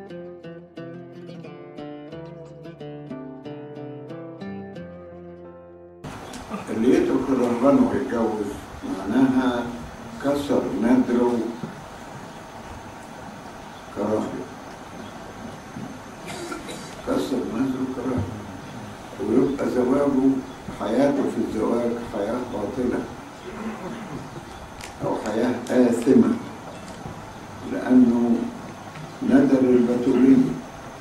اللي يترك الرهبان ويتجوز معناها كسر نادره كراهية كسر نادره كراهية ويبقى زواجه حياته في الزواج حياة باطلة أو حياة آثمة لأنه ندر البتولية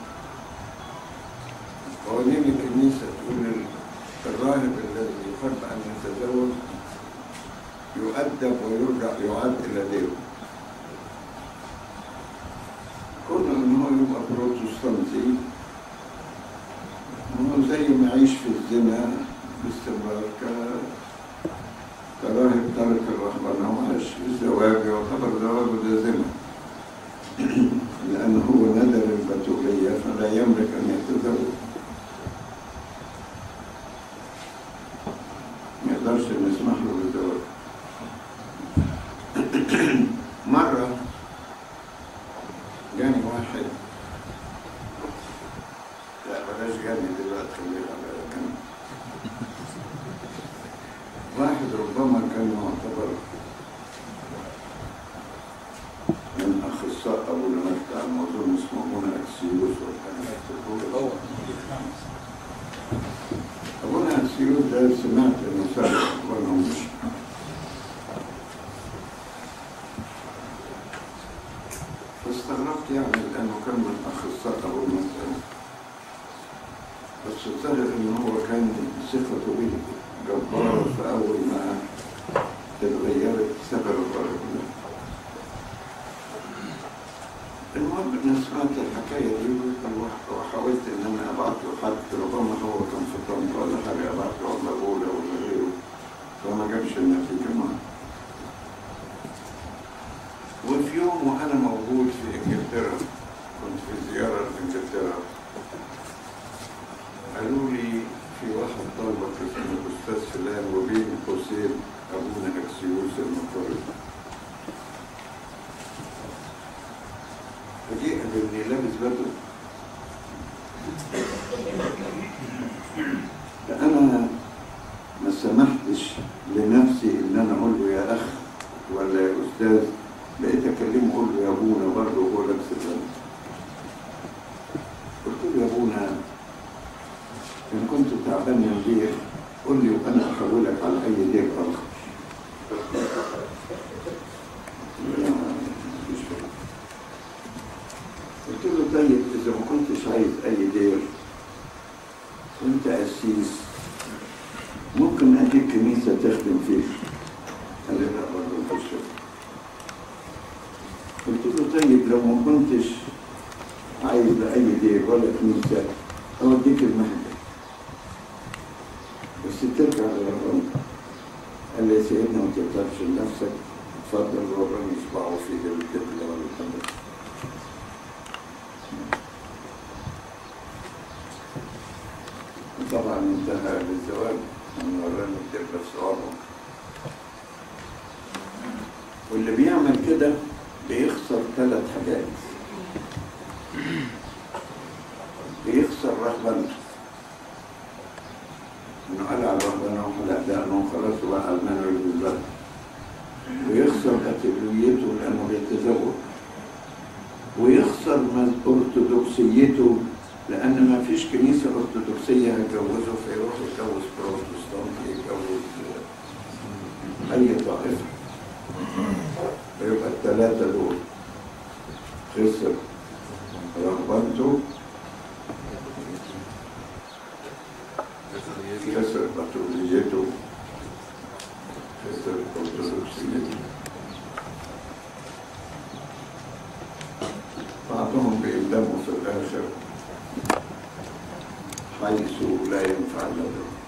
قوانين الكنيسة تقول الراهب الذي يحب أن يتزوج يؤدب ويرجع يعاد إلى ديره كون إن هو يبقى بروتستانتي هو زي ما يعيش في الزنا باستمرار ك كراهب ترك الرهبنة وعاش في الزواج يعتبر زواجه ده زنا لأنه هو ندر البتولية فلا يملك أن يتزوج ما يقدرش نسمح له بالزواج مرة جاني واحد لا بلاش جاني دلوقتي خلينا على جنب واحد ربما كان معتبر من أخصائي أبو المجد على الموضوع اسمه هنا أكسيوس والحاجات هو أبونا أكسيوس ده سمعت إنه سابق وأنا مش فاستغربت يعني لأنه كان من أخصائي أبو المجد بس ظهر إن هو كان ثقته به جبارة فأول ما اتغيرت سبب الغرب المهم إن سمعت الحكاية دي وحاولت إن أنا أبعت له حد ربما هو كان في طنطا ولا حاجة أبعت له ولا أولى ولا غيره فما جابش النتيجة معاه وفي يوم وأنا موجود في إنجلترا كنت في زيارة لإنجلترا قالوا لي في واحد طالبك اسمه الأستاذ فلان وبين قوسين أبونا أكسيوس المطرب فجئ بإني لابس بدو فأنا ما سمحتش لنفسي إن أنا أقول له يا أخ ولا يا أستاذ بقيت أكلمه أقول له يا أبونا برضه وهو لابس البدو قلت له يا أبونا إن كنت تعبان من دير قل لي وأنا أحولك على أي دير آخر. لا، مفيش فايدة. قلت له طيب إذا ما كنتش عايز أي دير وأنت قسيس ممكن أديك كنيسة تخدم فيها. قال لي لا برضه مفيش فايدة. قلت له طيب لو ما كنتش عايز لا أي دير ولا كنيسة أوديك المهجر. بس ترجع للرب قال لي يا سيدنا ما تقدرش لنفسك اتفضل ربنا يصبعه في ايد القبله ولا الحمد طبعا انتهى بالزواج من ورانا القبله في صوابه واللي بيعمل كده بيخسر ثلاث حاجات بيخسر رهبنته انه قلع ربنا وحلق دقنه خلاص وبقى المنوي بالظبط ويخسر كاتوليته لانه بيتزوج ويخسر من ارثوذكسيته لان ما فيش كنيسه ارثوذكسيه هتجوزه فيروح يتجوز بروتستانتي يتجوز اي طائفه فيبقى الثلاثه دول خسر رغبته خسر بطوليته خسر أرثوذكسيته بعضهم بيندموا في الآخر حيث لا ينفع إلا بالرب